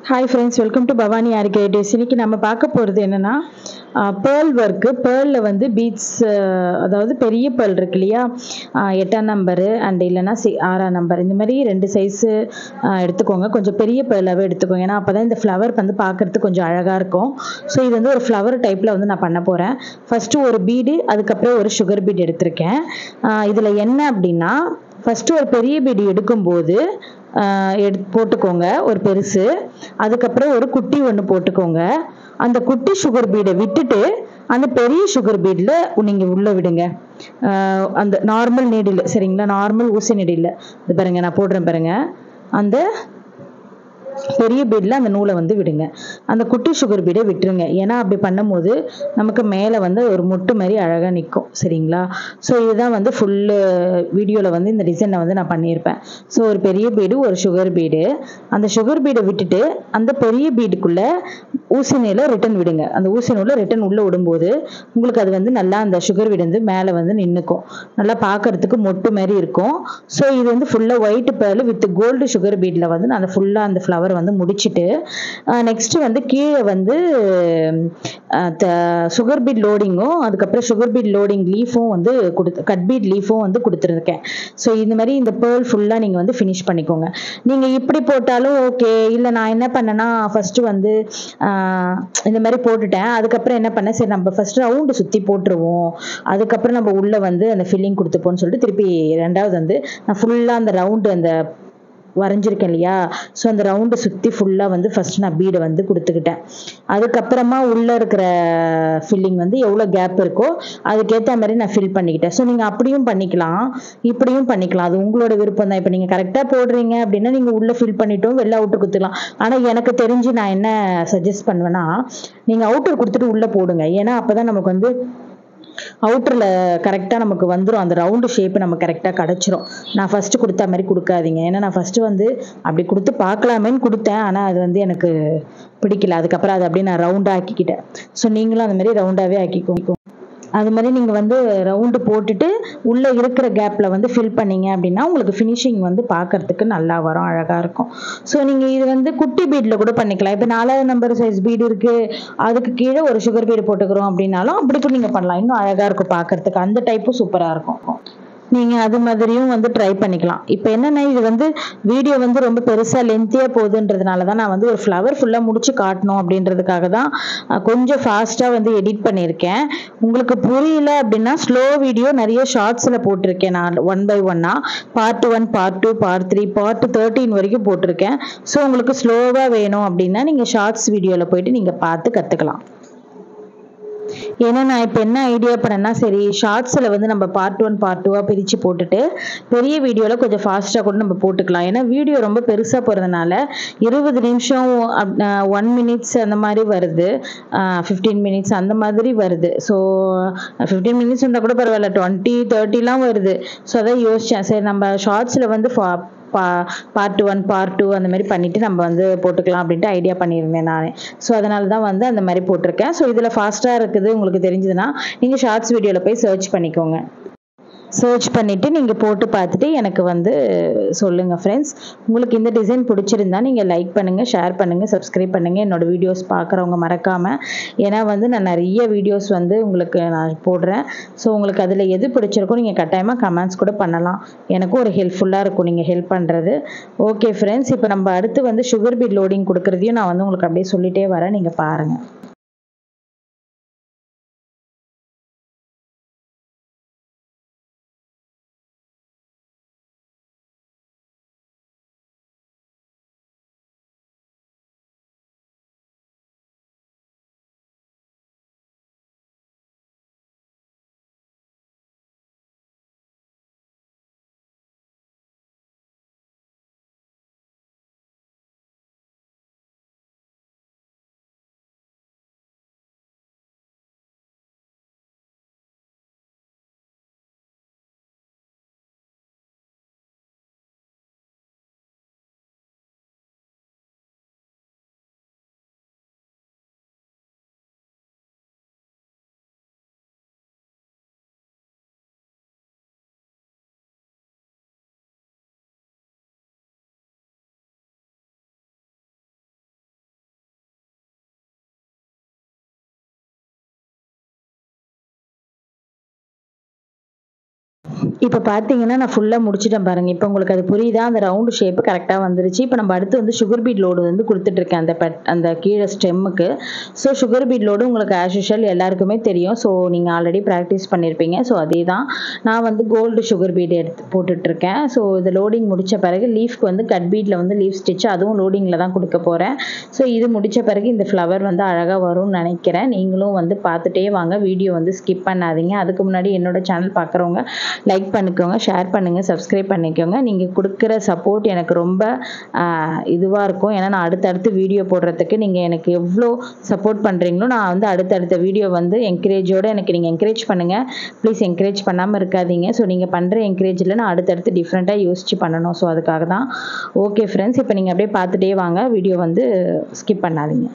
hi friends welcome to Bhavani R creatives இன்னைக்கு நம்ம பார்க்க போகிறது என்னென்னா பேர்ல் ஒர்க்கு பேர்லில் வந்து பீட்ஸ் அதாவது பெரிய பேர்ல் இருக்கு இல்லையா ஆஹ் எட்டாம் நம்பரு அண்ட் இல்லைன்னா சி ஆறாம் நம்பர் இந்த மாதிரி ரெண்டு சைஸு எடுத்துக்கோங்க கொஞ்சம் பெரிய பேர்லாகவே எடுத்துக்கோங்க ஏன்னா அப்போ தான் இந்த ஃப்ளவர் வந்து பார்க்குறதுக்கு கொஞ்சம் அழகாக இருக்கும் ஸோ இது வந்து ஒரு ஃப்ளவர் டைப்பில் வந்து நான் பண்ண போகிறேன் ஃபஸ்ட்டு ஒரு பீடு அதுக்கப்புறம் ஒரு சுகர் பீட் எடுத்திருக்கேன் இதில் என்ன அப்படின்னா ஃபஸ்ட்டு ஒரு பெரிய பீடு எடுக்கும்போது ஆஹ் எடு போட்டுக்கோங்க ஒரு பெருசு அதுக்கப்புறம் ஒரு குட்டி ஒன்று போட்டுக்கோங்க அந்த குட்டி சுகர் பீடை விட்டுட்டு அந்த பெரிய சுகர் பீடில் நீங்கள் உள்ளே விடுங்க ஆஹ் அந்த நார்மல் நீடில் சரிங்களா நார்மல் ஊசி நீடில் இது பாருங்க நான் போடுறேன் பாருங்க அந்த பெரிய பீடில் அந்த நூலை வந்து விடுங்க அந்த குட்டி சுகர் பீடை விட்டுருங்க ஏன்னா அப்படி பண்ணும்போது நமக்கு மேலே வந்து ஒரு முட்டு மாதிரி அழகாக நிற்கும் சரிங்களா ஸோ இதுதான் வந்து ஃபுல்லு வீடியோவில் வந்து இந்த டிசைனை வந்து நான் பண்ணியிருப்பேன் ஸோ ஒரு பெரிய பீடு ஒரு சுகர் பீடு அந்த சுகர் பீடை விட்டுட்டு அந்த பெரிய பீடுக்குள்ளே ஊசி நூலை ரிட்டன் விடுங்க அந்த ஊசி நூலை ரிட்டன் உள்ளே விடும்போது உங்களுக்கு அது வந்து நல்லா அந்த சுகர் பீடு வந்து மேலே வந்து நின்றுக்கும் நல்லா பார்க்கறதுக்கு மொட்டு மாதிரி இருக்கும் ஸோ இது வந்து ஃபுல்லாக white pearl with gold sugar பீடில் வந்து நான் ஃபுல்லாக அந்த ஃப்ளவர் வந்து முடிச்சுட்டு நெக்ஸ்ட் வந்து கீழே வந்து சுகர் பீட் லோடிங்கும் அதுக்கப்புறம் சுகர் பீட் லோடிங் லீஃபும் வந்து கொடுத்து கட் பீட் லீஃபும் வந்து கொடுத்துருக்கேன் ஸோ இந்த மாதிரி இந்த பேர்ல் ஃபுல்லாக நீங்கள் வந்து ஃபினிஷ் பண்ணிக்கோங்க நீங்கள் இப்படி போட்டாலும் ஓகே இல்லை நான் என்ன பண்ணேன்னா ஃபஸ்ட்டு வந்து ஆஹ் இந்த மாதிரி போட்டுட்டேன் அதுக்கப்புறம் என்ன பண்ணேன் சரி நம்ம ஃபர்ஸ்ட் ரவுண்டு சுற்றி போட்டுருவோம் அதுக்கப்புறம் நம்ம உள்ளே வந்து அந்த ஃபில்லிங் கொடுத்துப்போம்னு சொல்லிட்டு திருப்பி ரெண்டாவது வந்து நான் ஃபுல்லாக அந்த ரவுண்டு அந்த வரைஞ்சிருக்கேன் இல்லையா ஸோ அந்த ரவுண்டை சுற்றி ஃபுல்லாக வந்து ஃபர்ஸ்ட் நான் பீடை வந்து கொடுத்துக்கிட்டேன் அதுக்கப்புறமா உள்ளே இருக்கிற ஃபில்லிங் வந்து எவ்வளோ கேப் இருக்கோ அதுக்கேற்ற மாதிரி நான் ஃபில் பண்ணிக்கிட்டேன் ஸோ நீங்கள் அப்படியும் பண்ணிக்கலாம் இப்படியும் பண்ணிக்கலாம் அது உங்களோட விருப்பம் தான் இப்போ நீங்கள் கரெக்டாக போடுறீங்க அப்படின்னா நீங்கள் உள்ளே ஃபில் பண்ணிட்டோம் வெளில அவுட்டர் கொடுத்துக்கலாம் ஆனால் எனக்கு தெரிஞ்சு நான் என்ன சஜஸ்ட் பண்ணுவேன்னா நீங்கள் அவுட்டர் கொடுத்துட்டு உள்ளே போடுங்க ஏன்னா அப்போ தான் நமக்கு வந்து அவுட்டரில் கரெக்டாக நமக்கு வந்துடும் அந்த ரவுண்டு ஷேப்பு நமக்கு கரெக்டாக கிடச்சிரும் நான் ஃபஸ்ட்டு கொடுத்த மாதிரி கொடுக்காதீங்க ஏன்னா நான் ஃபஸ்ட்டு வந்து அப்படி கொடுத்து பார்க்கலாமேன்னு கொடுத்தேன் ஆனால் அது வந்து எனக்கு பிடிக்கல அதுக்கப்புறம் அதை அப்படியே நான் ரவுண்டாக ஆக்கிக்கிட்டேன் ஸோ நீங்களும் அந்த மாதிரி ரவுண்டாகவே ஆக்கிக்கோங்க அது மாதிரி நீங்கள் வந்து ரவுண்டு போட்டுட்டு உள்ளே இருக்கிற கேப்பில் வந்து ஃபில் பண்ணீங்க அப்படின்னா உங்களுக்கு ஃபினிஷிங் வந்து பார்க்கறதுக்கு நல்லா வரும் அழகாக இருக்கும் ஸோ நீங்கள் இது வந்து குட்டி பீடில் கூட பண்ணிக்கலாம் இப்போ நாலாவது நம்பர் சைஸ் பீடு இருக்குது அதுக்கு கீழே ஒரு சுகர் பீடு போட்டுக்கிறோம் அப்படின்னாலும் அப்படி கூட நீங்கள் பண்ணலாம் இன்னும் அழகாக இருக்கும் பார்க்கறதுக்கு அந்த டைப்பும் சூப்பராக இருக்கும் நீங்கள் அது மாதிரியும் வந்து ட்ரை பண்ணிக்கலாம் இப்போ என்னென்னா இது வந்து வீடியோ வந்து ரொம்ப பெருசாக லென்த்தியாக போகுதுன்றதுனால தான் நான் வந்து ஒரு ஃப்ளவர் ஃபுல்லாக முடிச்சு காட்டணும் அப்படின்றதுக்காக தான் அஹ், கொஞ்சம் ஃபாஸ்ட்டாக வந்து எடிட் பண்ணியிருக்கேன் உங்களுக்கு புரியல அப்படின்னா ஸ்லோ வீடியோ நிறைய ஷார்ட்ஸில் போட்டிருக்கேன் நான் ஒன் பை ஒன்னாக part one part two part three part thirteen வரைக்கும் போட்டிருக்கேன் ஸோ உங்களுக்கு ஸ்லோவாக வேணும் அப்படின்னா நீங்கள் ஷார்ட்ஸ் வீடியோவில் போயிட்டு நீங்கள் பார்த்து கற்றுக்கலாம் ஏன்னா நான் இப்போ என்ன ஐடியா பண்ணேன்னா சரி ஷார்ட்ஸில் வந்து நம்ம பார்ட் ஒன் பார்ட் டூவாக பிரித்து போட்டுட்டு பெரிய வீடியோவில் கொஞ்சம் ஃபாஸ்ட்டாக கூட நம்ம போட்டுக்கலாம் ஏன்னா வீடியோ ரொம்ப பெருசாக போகிறதுனால இருபது நிமிஷம் ஒன் மினிட்ஸ் அந்த மாதிரி வருது ஃபிஃப்டீன் மினிட்ஸ் அந்த மாதிரி வருது ஸோ ஃபிஃப்டீன் மினிட்ஸ் இருந்தால் கூட பரவாயில்ல டுவெண்ட்டி தேர்ட்டிலாம் வருது ஸோ அதான் யோசித்தேன் சரி நம்ம ஷார்ட்ஸில் வந்து ஃபா பா பார்ட் ஒன் பார்ட் டூ அந்த மாதிரி பண்ணிட்டு நம்ம வந்து போட்டுக்கலாம் அப்படின்ட்டு ஐடியா பண்ணியிருந்தேன் நான் ஸோ அதனால தான் வந்து அந்த மாதிரி போட்டிருக்கேன் ஸோ இதில் ஃபாஸ்ட்டாக இருக்குது உங்களுக்கு தெரிஞ்சதுன்னா நீங்கள் ஷார்ட்ஸ் வீடியோவில் போய் சர்ச் பண்ணிக்கோங்க சர்ச் பண்ணிவிட்டு நீங்கள் போட்டு பார்த்துட்டு எனக்கு வந்து சொல்லுங்கள் ஃப்ரெண்ட்ஸ் உங்களுக்கு இந்த டிசைன் பிடிச்சிருந்தா நீங்கள் லைக் பண்ணுங்கள் ஷேர் பண்ணுங்கள் சப்ஸ்கிரைப் பண்ணுங்கள் என்னோடய வீடியோஸ் பார்க்குறவங்க மறக்காமல் ஏன்னா வந்து நான் நிறைய வீடியோஸ் வந்து உங்களுக்கு நான் போடுறேன் ஸோ உங்களுக்கு அதில் எது பிடிச்சிருக்கோ நீங்கள் கட்டாயமாக கமெண்ட்ஸ் கூட பண்ணலாம் எனக்கும் ஒரு ஹெல்ப்ஃபுல்லாக இருக்கும் நீங்கள் ஹெல்ப் பண்ணுறது ஓகே ஃப்ரெண்ட்ஸ் இப்போ நம்ம அடுத்து வந்து சுகர் பீட் லோடிங் கொடுக்குறதையும் நான் வந்து உங்களுக்கு அப்படியே சொல்லிகிட்டே வரேன் நீங்கள் பாருங்கள் இப்போ பார்த்தீங்கன்னா நான் ஃபுல்லாக முடிச்சிட்டேன் பாருங்க இப்போ உங்களுக்கு அது புரியுதா அந்த ரவுண்டு ஷேப்பு கரெக்டாக வந்துருச்சு இப்போ நம்ம அடுத்து வந்து சுகர் பீட் லோடு வந்து கொடுத்துட்ருக்கேன் அந்த பட் அந்த கீழே ஸ்டெம்முக்கு ஸோ சுகர் பீட் லோடு உங்களுக்கு ஆஸ் யூஷுவல் எல்லாருக்குமே தெரியும் ஸோ நீங்கள் ஆல்ரெடி ப்ராக்டிஸ் பண்ணியிருப்பீங்க ஸோ அதே தான் நான் வந்து கோல்டு சுகர் பீட் எடுத்து போட்டுட்ருக்கேன் ஸோ இது லோடிங் முடித்த பிறகு லீஃப்க்கு வந்து கட் பீட்டில் வந்து லீஃப் ஸ்டிச் அதுவும் லோடிங்கில் தான் கொடுக்க போகிறேன் ஸோ இது முடித்த பிறகு இந்த ஃப்ளவர் வந்து அழகாக வரும்னு நினைக்கிறேன் நீங்களும் வந்து பார்த்துட்டே வாங்க வீடியோ வந்து ஸ்கிப் பண்ணாதீங்க அதுக்கு முன்னாடி என்னோட சேனல் பார்க்குறவங்க லைக் பண்ணிக்கோங்க ஷேர் பண்ணுங்கள் சப்ஸ்கிரைப் பண்ணிக்கோங்க நீங்கள் கொடுக்குற சப்போர்ட் எனக்கு ரொம்ப இதுவாக இருக்கும் ஏன்னா நான் அடுத்தடுத்து வீடியோ போடுறதுக்கு நீங்கள் எனக்கு எவ்வளோ சப்போர்ட் பண்ணுறீங்களோ நான் வந்து அடுத்தடுத்த வீடியோ வந்து என்கரேஜோடு எனக்கு நீங்கள் என்கரேஜ் பண்ணுங்கள் ப்ளீஸ் என்கரேஜ் பண்ணாமல் இருக்காதீங்க ஸோ நீங்கள் பண்ணுற என்கரேஜில் நான் அடுத்தடுத்து டிஃப்ரெண்ட்டாக யோசித்து பண்ணணும் ஸோ அதுக்காக தான் ஓகே ஃப்ரெண்ட்ஸ் இப்போ நீங்கள் அப்படியே பார்த்துட்டே வாங்க வீடியோ வந்து ஸ்கிப் பண்ணாதீங்க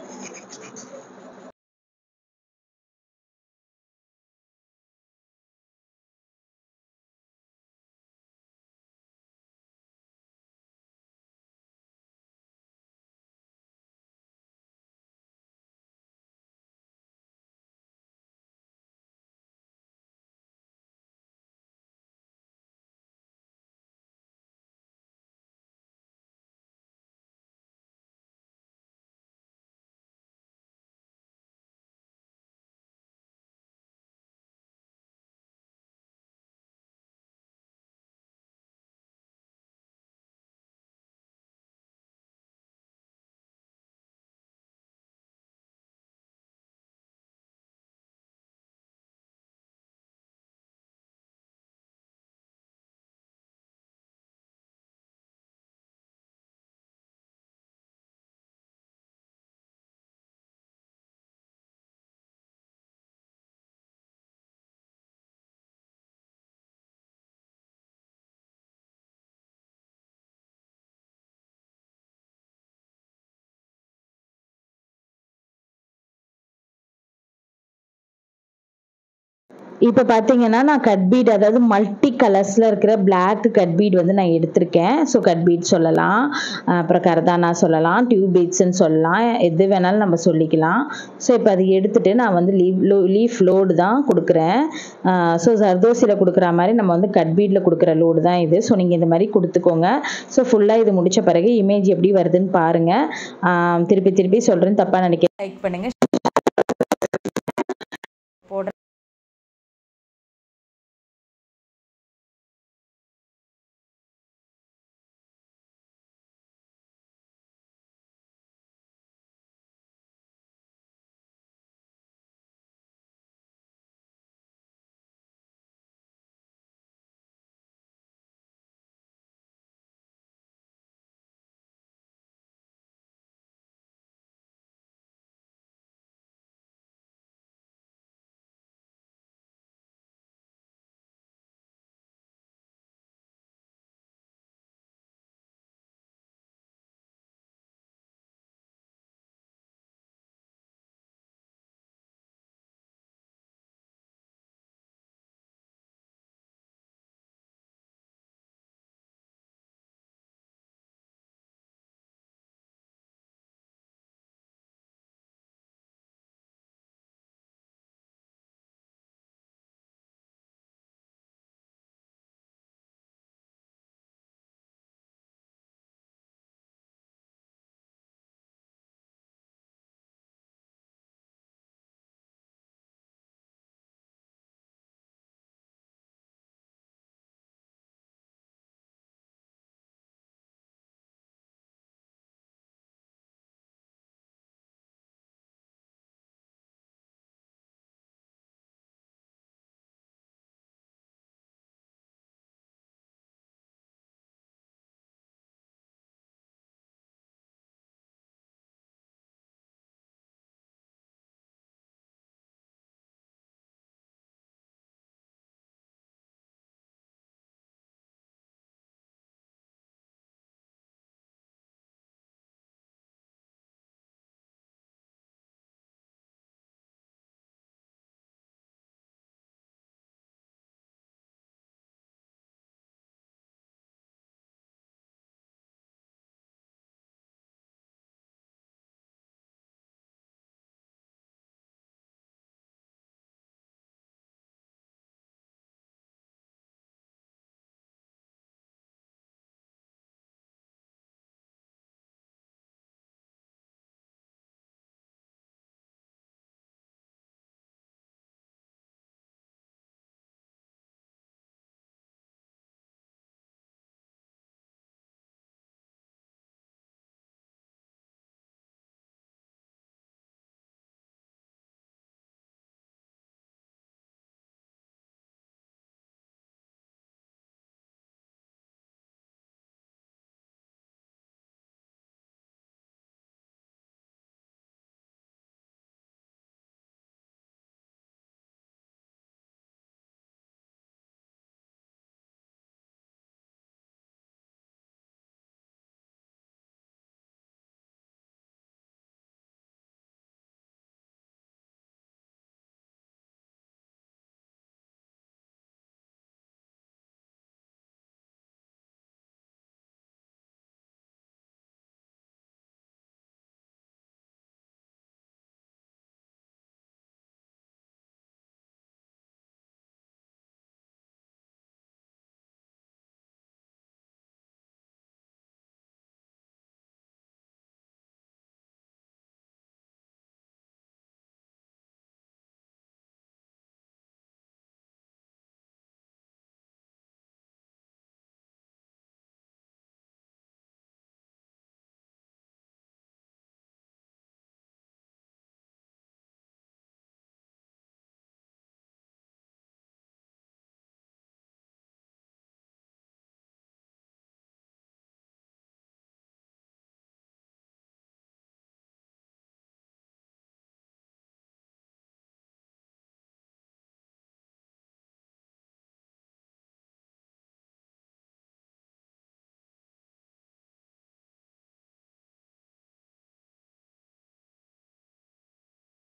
இப்போ பார்த்தீங்கன்னா நான் கட் பீட் அதாவது மல்டி கலர்ஸில் இருக்கிற பிளாக் கட் பீட் வந்து நான் எடுத்திருக்கேன் ஸோ கட் பீட் சொல்லலாம் அப்புறம் கரதானா சொல்லலாம் டியூப் பீட்ஸ்ன்னு சொல்லலாம் எது வேணாலும் நம்ம சொல்லிக்கலாம் ஸோ இப்போ அது எடுத்துட்டு நான் வந்து லீவ் லோ லீஃப் லோடு தான் கொடுக்குறேன் ஸோ சர்தோசியில் கொடுக்குற மாதிரி நம்ம வந்து கட் பீடில் கொடுக்குற லோடு தான் இது ஸோ நீங்கள் இந்த மாதிரி கொடுத்துக்கோங்க ஸோ ஃபுல்லாக இது முடித்த பிறகு இமேஜ் எப்படி வருதுன்னு பாருங்கள் திருப்பி திருப்பி சொல்கிறேன் தப்பாக நினைக்கிறேன் லைக் பண்ணுங்கள்